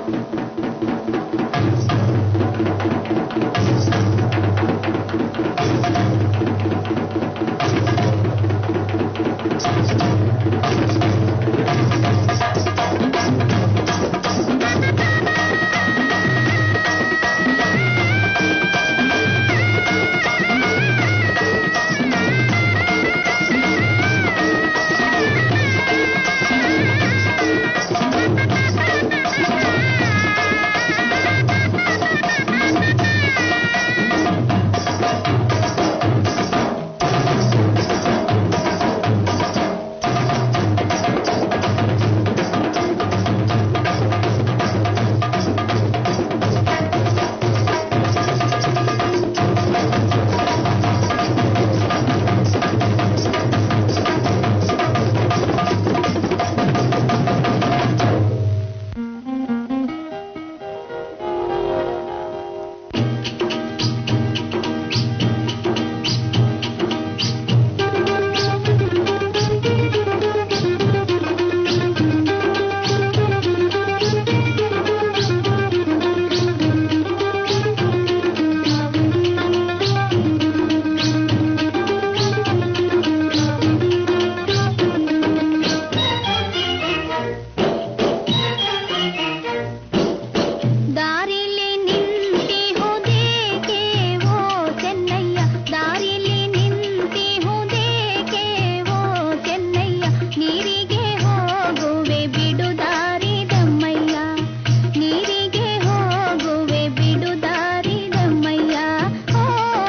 ದಾರಿಲಿ ನಿಂತಿ ಹುದೇಕೆ ಓ ಚೆನ್ನಯ್ಯ ದಾರಿಲಿ ನಿಂತಿ ಹುದೇಕೆ ಓ ಚೆನ್ನಯ್ಯ ನೀರಿಗೆ ಹೋಗುವೆ ಬಿಡು ದಾರಿ ದಮ್ಮಯ್ಯ ನೀರಿಗೆ ಹೋಗುವೆ ಬಿಡು ದಾರಿ ದಮ್ಮಯ್ಯ ಓ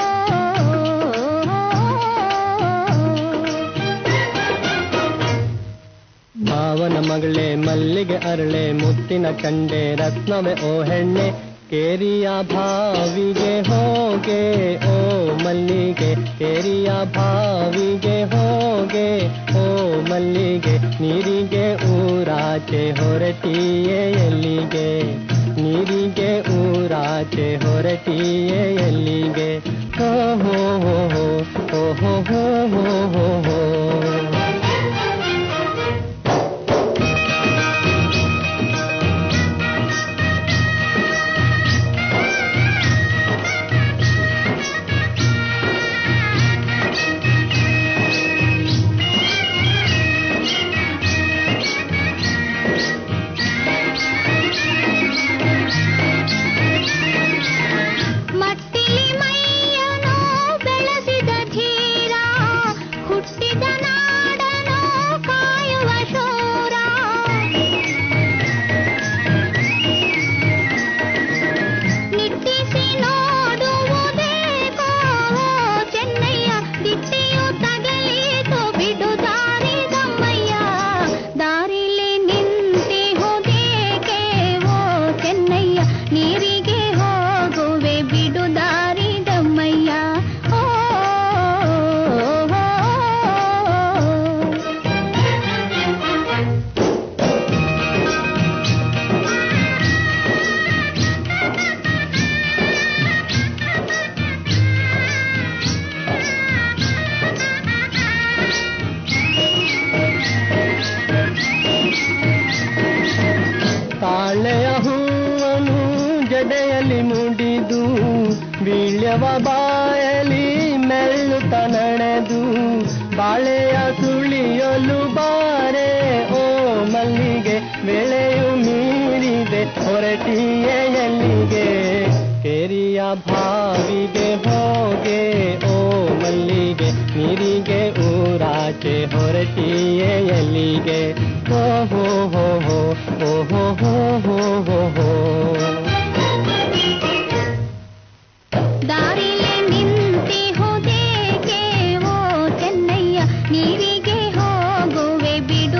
ಮಾವನ ಮಗಳೇ ಮಲ್ಲಿಗೆ ಅರಳೆ ಮುತ್ತಿನ ಕಂಡೆ ರತ್ನವೇ ಓ ಹೆಣ್ಣೆ ಕೇರಿಯ ಭಾವಿಗೆ ಹೋಗೆ ಓ ಮಲ್ಲಿಗೆ ಕೇರಿಯ ಭಾವಿಗೆ ಹೋಗೆ ಓ ಮಲ್ಲಿಗೆ ನೀರಿಗೆ ಊರಾಚೆ ಹೊರಟಿಯೇ ಎಲ್ಲಿಗೆ ನೀರಿಗೆ ಊರಾಚೆ ಹೊರಟಿಯೇ ಎಲ್ಲಿಗೆ ಹೋ ಹೋ ಹೋ ಹೋ ಹೋ ಹೋ ಹೋ ಹೋ ಹೋ ಮಟ್ಟಿಲಿ ಮೈಯನೋ ಬೆಳೆಸಿದ ಧೀರ ಹುಟ್ಟಿದ ನಾಡನೋ ಕಾಯುವ ಶೂರ ನಿಟ್ಟಿಸಿ ನೋಡುವುದೇಕೋ ಚೆನ್ನಯ್ಯ ದಿಟ್ಟಿಯು ತಗಲಿತು ಬಿಡು ದಾರಿ ದಮ್ಮಯ್ಯ ದಾರಿಲಿ ನಿಂತಿ ಹೋದೇಕೆ ಓ ಚೆನ್ನಯ್ಯ ನೀರಿಗೆ ಹೋಗುವೆ ಬಿಡು ದಾರಿ ದಮ್ಮಯ್ಯ ಓ ತಾಳೆಯ ಹೂವನು ಜಡೆಯಲ್ಲಿ ಮುಡಿದು ಬೀಳ್ಯವ ಬಾಯಲಿ ಮೆಳ್ಳುತ್ತ ನಡೆದು ಬಾಳೆಯ ಸುಳಿಯಲು ಬಾರೆ ಓ ಮಲ್ಲಿಗೆ ಬೆಳೆಯು ಮೀರಿದೆ ಹೊರಟಿಯೇ ಎಲ್ಲಿಗೆ ಕೆರಿಯ ಭಾವಿಗೆ ಹೋಗೆ ಓ ಮಲ್ಲಿಗೆ ನೀರಿಗೆ ಊರಾಚೆ ಹೊರಟಿಯೇ ಎಲ್ಲಿಗೆ ಹೋ ಹೋ ಹೋ ಹೋ ಹೋ ಹೋ ಹೋ ಹೋ ಹೋ ಹೋ ದಾರಿಲಿ ನಿಂತಿ ಹೋದೇಕೆ ಓ ಚೆನ್ನಯ್ಯ ನೀರಿಗೆ ಹೋಗುವೆ ಬಿಡು